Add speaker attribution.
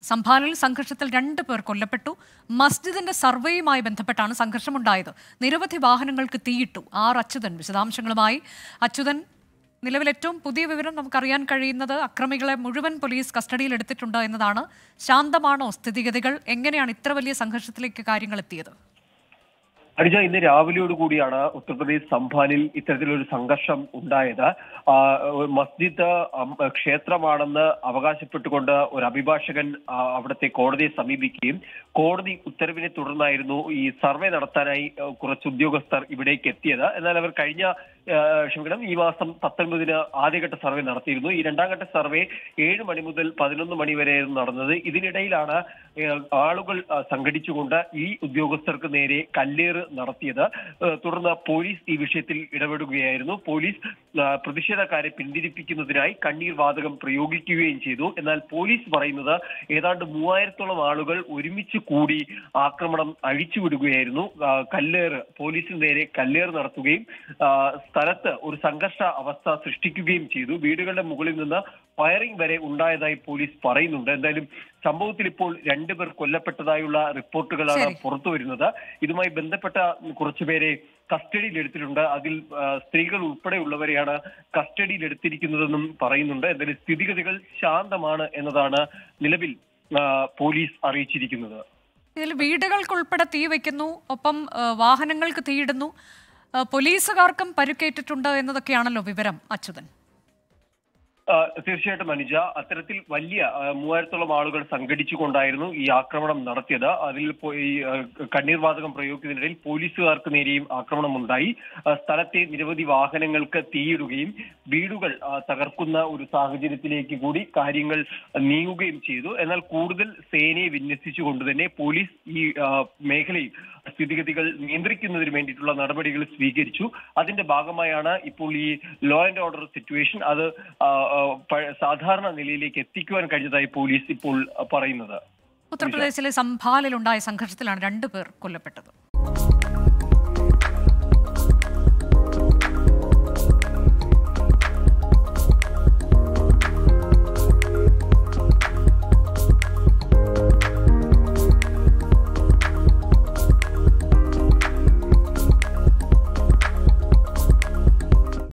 Speaker 1: സംഭാലിൽ സംഘർഷത്തിൽ രണ്ട് പേർ കൊല്ലപ്പെട്ടു മസ്ജിദിന്റെ സർവേയുമായി ബന്ധപ്പെട്ടാണ് സംഘർഷമുണ്ടായത് നിരവധി വാഹനങ്ങൾക്ക് തീയിട്ടു ആർ അച്യുതൻ വിശദാംശങ്ങളുമായി അച്യുതൻ നിലവിൽ ഏറ്റവും പുതിയ വിവരം നമുക്കറിയാൻ കഴിയുന്നത് അക്രമികളെ മുഴുവൻ പോലീസ് കസ്റ്റഡിയിൽ എടുത്തിട്ടുണ്ട് എന്നതാണ് ശാന്തമാണോ സ്ഥിതിഗതികൾ എങ്ങനെയാണ് ഇത്ര വലിയ സംഘർഷത്തിലേക്ക് കാര്യങ്ങൾ എത്തിയത്
Speaker 2: അനുജ ഇന്ന് രാവിലെയോട് കൂടിയാണ് ഉത്തർപ്രദേശ് സംഭാലിൽ ഇത്തരത്തിലൊരു സംഘർഷം ഉണ്ടായത് ആ, ഒരു മസ്ജിദ് അം, ക്ഷേത്രമാണെന്ന് അവകാശപ്പെട്ടുകൊണ്ട് ഒരു അഭിഭാഷകൻ ആ, അവിടുത്തെ കോടതിയെ സമീപിക്കുകയും കോടതി ഉത്തരവിനെ തുടർന്നായിരുന്നു ഈ സർവേ നടത്താനായി ആ, കുറച്ച് ഉദ്യോഗസ്ഥർ ഇവിടേക്ക് എത്തിയത് എന്നാൽ അവർ കഴിഞ്ഞ ആ, ക്ഷമിക്കണം ഈ മാസം പത്തൊൻപതിന് ആദ്യഘട്ട സർവേ നടത്തിയിരുന്നു ഈ രണ്ടാം ഘട്ട സർവേ ഏഴ് മണി മുതൽ പതിനൊന്ന് മണി വരെയായിരുന്നു നടന്നത് ഇതിനിടയിലാണ് ഏഹ്, ആളുകൾ ആ, സംഘടിച്ചുകൊണ്ട് ഈ ഉദ്യോഗസ്ഥർക്ക് നേരെ കല്ലേറ് നടത്തിയത് ഏഹ്, തുടർന്ന് പോലീസ് ഈ വിഷയത്തിൽ ഇടപെടുകയായിരുന്നു പോലീസ് ആ, പ്രതിഷേധക്കാരെ പിന്തിരിപ്പിക്കുന്നതിനായി കണ്ണീർ വാതകം പ്രയോഗിക്കുകയും ചെയ്തു എന്നാൽ പോലീസ് പറയുന്നത് ഏതാണ്ട് മൂവായിരത്തോളം ആളുകൾ ഒരുമിച്ച് കൂടി ആക്രമണം അഴിച്ചുവിടുകയായിരുന്നു ആ, കല്ലേറ് പോലീസിന് നേരെ കല്ലേറ് നടത്തുകയും ആ, സ്ഥലത്ത് ഒരു സംഘർഷ അവസ്ഥ സൃഷ്ടിക്കുകയും ചെയ്തു വീടുകളുടെ മുകളിൽ നിന്ന് ഫയറിംഗ് വരെ ഉണ്ടായതായി പോലീസ് പറയുന്നുണ്ട് എന്തായാലും സംഭവത്തിൽ ഇപ്പോൾ രണ്ടുപേർ കൊല്ലപ്പെട്ടതായുള്ള റിപ്പോർട്ടുകളാണ്
Speaker 1: ശരി.
Speaker 2: പുറത്തു വരുന്നത് ഇതുമായി ബന്ധപ്പെട്ട കുറച്ചുപേരെ കസ്റ്റഡിയിൽ എടുത്തിട്ടുണ്ട് അതിൽ ആ, സ്ത്രീകൾ ഉൾപ്പെടെയുള്ളവരെയാണ് കസ്റ്റഡിയിൽ എടുത്തിരിക്കുന്നതെന്നും പറയുന്നുണ്ട് എന്തായാലും സ്ഥിതിഗതികൾ ശാന്തമാണ് എന്നതാണ് നിലവിൽ ആ, പോലീസ് അറിയിച്ചിരിക്കുന്നത്
Speaker 1: ഇതിൽ വീടുകൾക്കുൾപ്പെടെ തീ വയ്ക്കുന്നു ഒപ്പം ആ, വാഹനങ്ങൾക്ക് തീയിടുന്നു ആ, പോലീസുകാർക്കും പരുക്കേറ്റിട്ടുണ്ട് എന്നതൊക്കെയാണല്ലോ വിവരം അച്യുതൻ
Speaker 2: ആ, തീർച്ചയായിട്ടും അനുജ അത്തരത്തിൽ വലിയ ആ, മൂവായിരത്തോളം ആളുകൾ സംഘടിച്ചുകൊണ്ടായിരുന്നു ഈ ആക്രമണം നടത്തിയത് അതിൽ പോ- ഈ ആ, കണ്ണീർ വാതകം പ്രയോഗിക്കുന്നതിനിടയിൽ പോലീസുകാർക്ക് നേരെയും ആക്രമണം ഉണ്ടായി ആ, സ്ഥലത്തെ നിരവധി വാഹനങ്ങൾക്ക് തീയിടുകയും വീടുകൾ ആ, തകർക്കുന്ന ഒരു സാഹചര്യത്തിലേക്ക് കൂടി കാര്യങ്ങൾ നീങ്ങുകയും ചെയ്തു എന്നാൽ കൂടുതൽ സേനയെ വിന്യസിച്ചുകൊണ്ട് തന്നെ പോലീസ് ഈ ആ, മേഖലയിൽ സ്ഥിതിഗതികൾ നിയന്ത്രിക്കുന്നതിന് വേണ്ടിയിട്ടുള്ള നടപടികൾ സ്വീകരിച്ചു അതിന്റെ ഭാഗമായാണ് ഇപ്പോൾ ഈ ലോ ആൻഡ് ഓർഡർ സിറ്റുവേഷൻ അത് ആ, ആ, പ- സാധാരണ നിലയിലേക്ക് എത്തിക്കുവാൻ കഴിഞ്ഞതായി പോലീസ് ഇപ്പോൾ പറയുന്നത്
Speaker 1: ഉത്തർപ്രദേശിലെ സംഭാലിലുണ്ടായ സംഘർഷത്തിലാണ് രണ്ടുപേർ കൊല്ലപ്പെട്ടത്